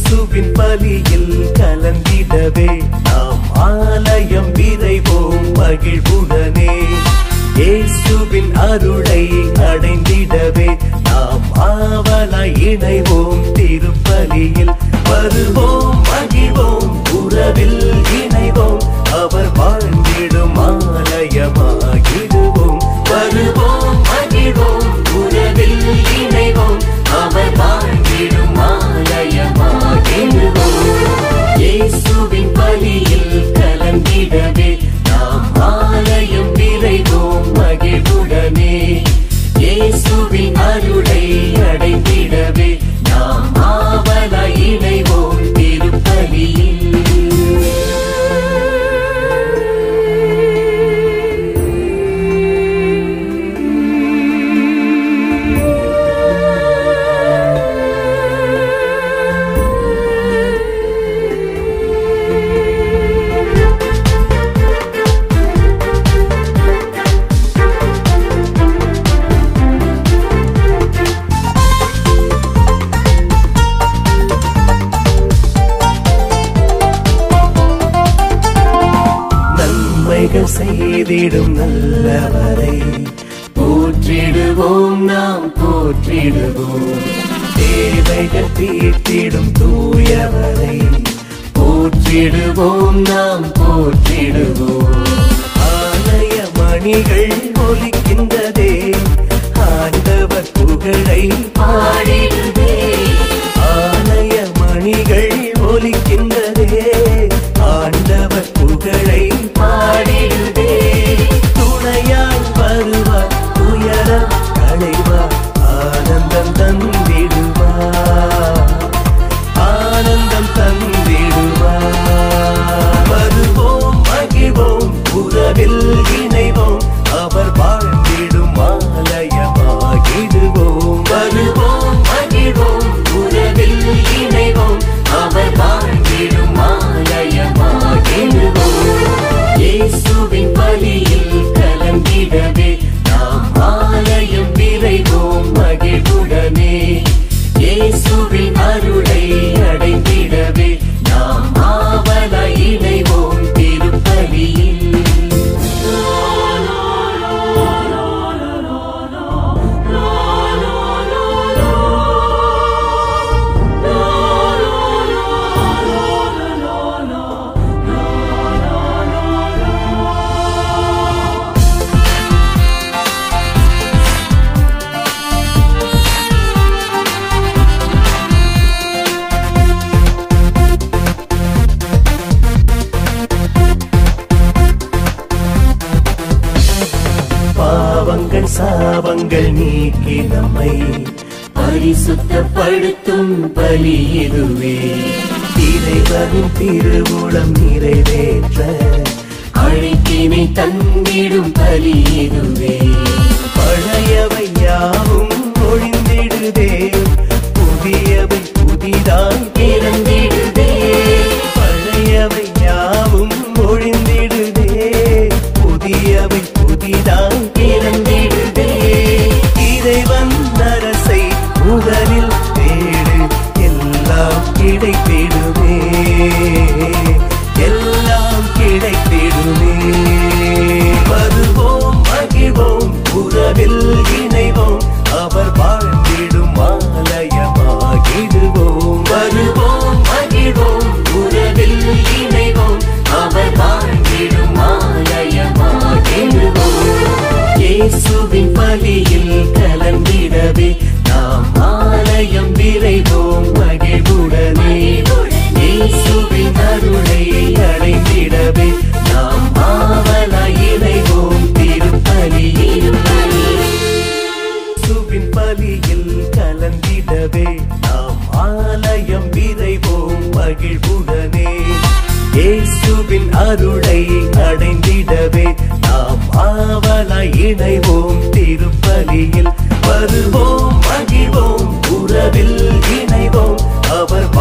இயேசுவின் பலியில் கலந்திடவே நாம் ஆலயம் விரைவோம் மகிழ்வுடனே இயேசுவின் அருளை அடைந்திடவே நாம் ஆவலாய் இணைவோம் திருப்பலியில் வருவோம் மகிழ்வோம் உறவில் இணைவோம் அவர் வாழ்ந்திடும் ஆலயமாகிடுவோம் வருவோம் மகிழ்வோம் உறவில் இணைவோம் அவர் வாழ்ந்திடும் ஆலயமாகிடுவோம் இயேசுவின் பலியில் கலந்திடவே நாம் ஆலயம் விரைவோம் மகிழ்வுடனே இயேசுவின் அருளை அடைந்திடவே நாம் ஆவலாய் இணைவோம் நன்மைகள் செய்திடும் நல்லவரை போற்றிடுவோம் நாம் போற்றிடுவோம் தேவைகள் தீர்த்திடும் தூயவரை போற்றிடுவோம் நாம் போற்றிடுவோம் ஆலய மணிகள் ஒலிக்கின்றதே ஆண்டவர் புகழை பாடிடுதே ஆலய மணிகள் ஒலிக்கின்றதே ஆண்டவர் புகழை பாடிடுதே துணையாய் வருவார் துயரம் களைவார் ஆனந்தம் தந்திடுவார் ஆனந்தம் தந்திடுவார் வருவோம் மகிழ்வோம் உறவில் இணைவோம் அவர் வாழ்ந்திடும் ஆலயமாகிடுவோம் வருவோம் மகிழ்வோம் உறவில் இணைவோம் அவர் வாழ்ந்திடும் ஆலயமாகிடுவோம் இயேசுவின் பலியில் கலந்திடவே நாம் ஆலயம் விரைவோம் மகிழ்வுடனே இயேசுவின் அருளை அடைந்திடவே நாம் ஆவலாய் இணைவோம் திருப்பலியில் பாவங்கள் சாபங்கள் நீக்கி நம்மை பரிசுத்தப்படுத்தும் பலி இதுவே இறைவனின் திருவுளம் நிறைவேற்ற அழைப்பினை தந்திடும் பலி இதுவே பழையவை யாவும் ஒழிந்திடுதே புதியவை புதிதாய் பிறந்திடுதே பழையவை யாவும் ஒழிந்திடுதே புதியவை புதிதாய் பிறந்திடுதே இறைவன் அரசை முதலில் தேடு எல்லாம் கிடைத்திடுமே எல்லாம் கிடைத்திடுமே வருவோம் மகிழ்வோம் உறவில் இணைவோம் அவர் வாழ்ந்திடும் ஆலயமாகிடுவோம் வருவோம் மகிழ்வோம் உறவில் இணைவோம் அவர் வாழ்ந்திடும் ஆலயமாகிடுவோம் இயேசுவின் பலியில் கலந்திடவே நாம் ஆலயம் விரைவோம் மகிழ்வுடனே இயேசுவின் அருளை அடைந்திடவே நாம் ஆவலாய் இணைவோம் திருப்பலியில் இயேசுவின் பலியில் கலந்திடவே நாம் ஆலயம் விரைவோம் மகிழ்வுடனே இயேசுவின் அருளை அடைந்திடவே நாம் ஆவலாய் இணைவோம் திருப்பலியில் வருவோம் மகிழ்வோம் உறவில் இணைவோம் அவர்